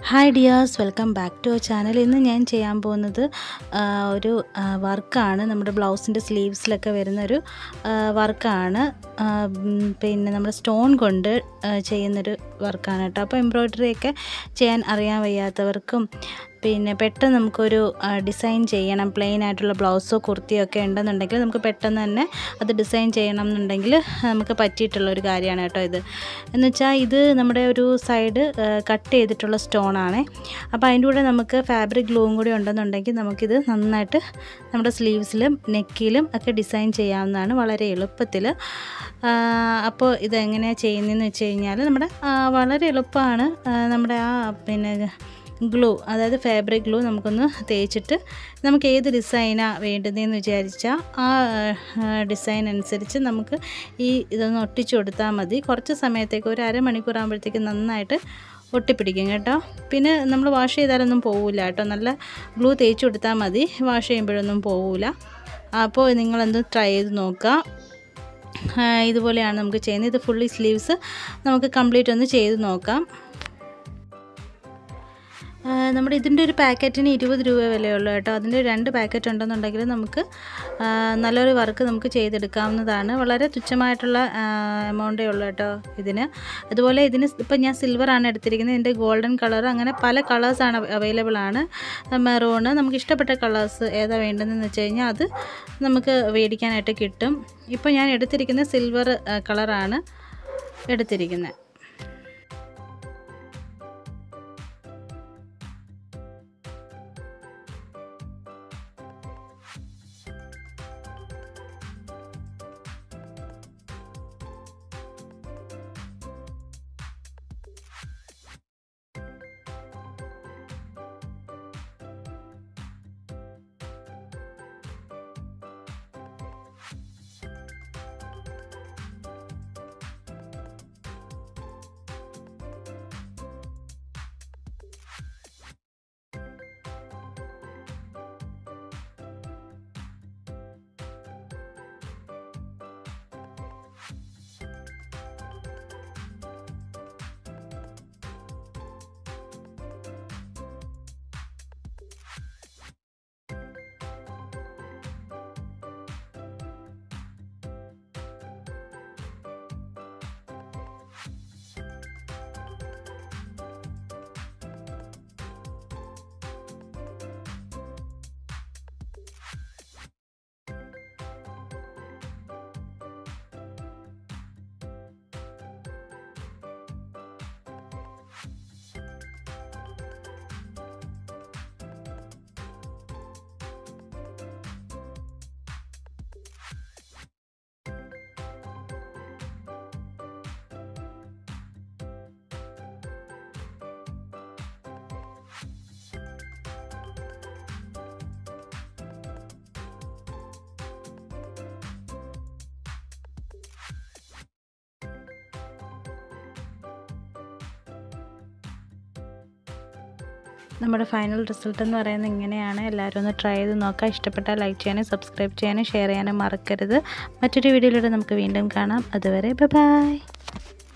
hi dears welcome back to our channel ഇന്ന് ഞാൻ ചെയ്യാൻ പോകുന്നത് ആ, ഒരു വർക്കാണ് നമ്മുടെ ബ്ലൗസിൻ്റെ സ്ലീവ്സിലൊക്കെ വരുന്നൊരു വർക്കാണ് പിന്നെ നമ്മുടെ സ്റ്റോൺ കൊണ്ട് ആ, ചെയ്യുന്നൊരു വർക്കാണ് കേട്ടോ അപ്പോൾ എംബ്രോയ്ഡറി ഒക്കെ ചെയ്യാൻ അറിയാൻ വയ്യാത്തവർക്കും പിന്നെ പെട്ടെന്ന് നമുക്കൊരു ഡിസൈൻ ചെയ്യണം പ്ലെയിൻ ആയിട്ടുള്ള ബ്ലൗസോ കുർത്തിയോ ഒക്കെ ഉണ്ടെന്നുണ്ടെങ്കിൽ നമുക്ക് പെട്ടെന്ന് തന്നെ അത് ഡിസൈൻ ചെയ്യണം എന്നുണ്ടെങ്കിൽ നമുക്ക് പറ്റിയിട്ടുള്ള ഒരു കാര്യമാണ് കേട്ടോ ഇത് എന്ന് വെച്ചാൽ ഇത് നമ്മുടെ ഒരു സൈഡ് കട്ട് ചെയ്തിട്ടുള്ള സ്റ്റോണാണ് അപ്പോൾ അതിൻ്റെ കൂടെ നമുക്ക് ഫാബ്രിക് ഗ്ലൂവും കൂടി ഉണ്ടെന്നുണ്ടെങ്കിൽ നമുക്കിത് നന്നായിട്ട് നമ്മുടെ സ്ലീവ്സിലും നെക്കിലും ഒക്കെ ഡിസൈൻ ചെയ്യാവുന്നതാണ് വളരെ എളുപ്പത്തിൽ അപ്പോൾ ഇതെങ്ങനെയാണ് ചെയ്യുന്നതെന്ന് വെച്ച് കഴിഞ്ഞാൽ നമ്മുടെ ആ, വളരെ എളുപ്പമാണ് ആ, നമ്മുടെ ആ പിന്നെ ഗ്ലൂ അതായത് ഫാബ്രിക് ഗ്ലൂ നമുക്കൊന്ന് തേച്ചിട്ട് നമുക്ക് ഏത് ഡിസൈനാണ് വേണ്ടുന്നതെന്ന് വിചാരിച്ചാൽ ആ ഡിസൈൻ അനുസരിച്ച് നമുക്ക് ഈ ഇതൊന്ന് ഒട്ടിച്ചു കൊടുത്താൽ മതി കുറച്ച് സമയത്തേക്ക് ഒരു അരമണിക്കൂർ ആകുമ്പോഴത്തേക്ക് നന്നായിട്ട് ഒട്ടിപ്പിടിക്കും കേട്ടോ പിന്നെ നമ്മൾ വാഷ് ചെയ്താലൊന്നും പോവില്ല കേട്ടോ നല്ല ഗ്ലൂ തേച്ച് കൊടുത്താൽ മതി വാഷ് ചെയ്യുമ്പോഴൊന്നും പോവില്ല അപ്പോൾ നിങ്ങളെന്ത് ട്രൈ ചെയ്ത് നോക്കുക ആ, ഇതുപോലെയാണ് നമുക്ക് ചെയ്യുന്നത് ഇത് ഫുള്ളി സ്ലീവ്സ് നമുക്ക് കംപ്ലീറ്റ് ഒന്ന് ചെയ്ത് നോക്കാം ആ, നമ്മുടെ ഇതിൻ്റെ ഒരു പാക്കറ്റിന് ഇരുപത് രൂപ വിലയുള്ളൂ കേട്ടോ അതിൻ്റെ രണ്ട് പാക്കറ്റ് ഉണ്ടെന്നുണ്ടെങ്കിൽ നമുക്ക് ആ, നല്ലൊരു വർക്ക് നമുക്ക് ചെയ്തെടുക്കാവുന്നതാണ് വളരെ തുച്ഛമായിട്ടുള്ള എമൗണ്ടേ ഉള്ളൂ കേട്ടോ ഇതിന് അതുപോലെ ഇതിന് ഇപ്പം ഞാൻ സിൽവറാണ് എടുത്തിരിക്കുന്നത് ഇതിൻ്റെ ഗോൾഡൻ കളർ അങ്ങനെ പല കളേഴ്സാണ് അവൈലബിൾ ആണ് മെറൂണ് നമുക്ക് ഇഷ്ടപ്പെട്ട കളേഴ്സ് ഏതാ വേണ്ടതെന്ന് വെച്ച് കഴിഞ്ഞാൽ അത് നമുക്ക് മേടിക്കാനായിട്ട് കിട്ടും ഇപ്പോൾ ഞാൻ എടുത്തിരിക്കുന്നത് സിൽവർ കളറാണ് എടുത്തിരിക്കുന്നത് നമ്മുടെ ഫൈനൽ റിസൾട്ട് എന്ന് പറയുന്നത് ഇങ്ങനെയാണ് എല്ലാവരും ഒന്ന് ട്രൈ ചെയ്ത് നോക്കുക ഇഷ്ടപ്പെട്ടാൽ ലൈക്ക് ചെയ്യാനും സബ്സ്ക്രൈബ് ചെയ്യാനും ഷെയർ ചെയ്യാനും മറക്കരുത് മറ്റൊരു വീഡിയോയിലൂടെ നമുക്ക് വീണ്ടും കാണാം അതുവരെ ബൈ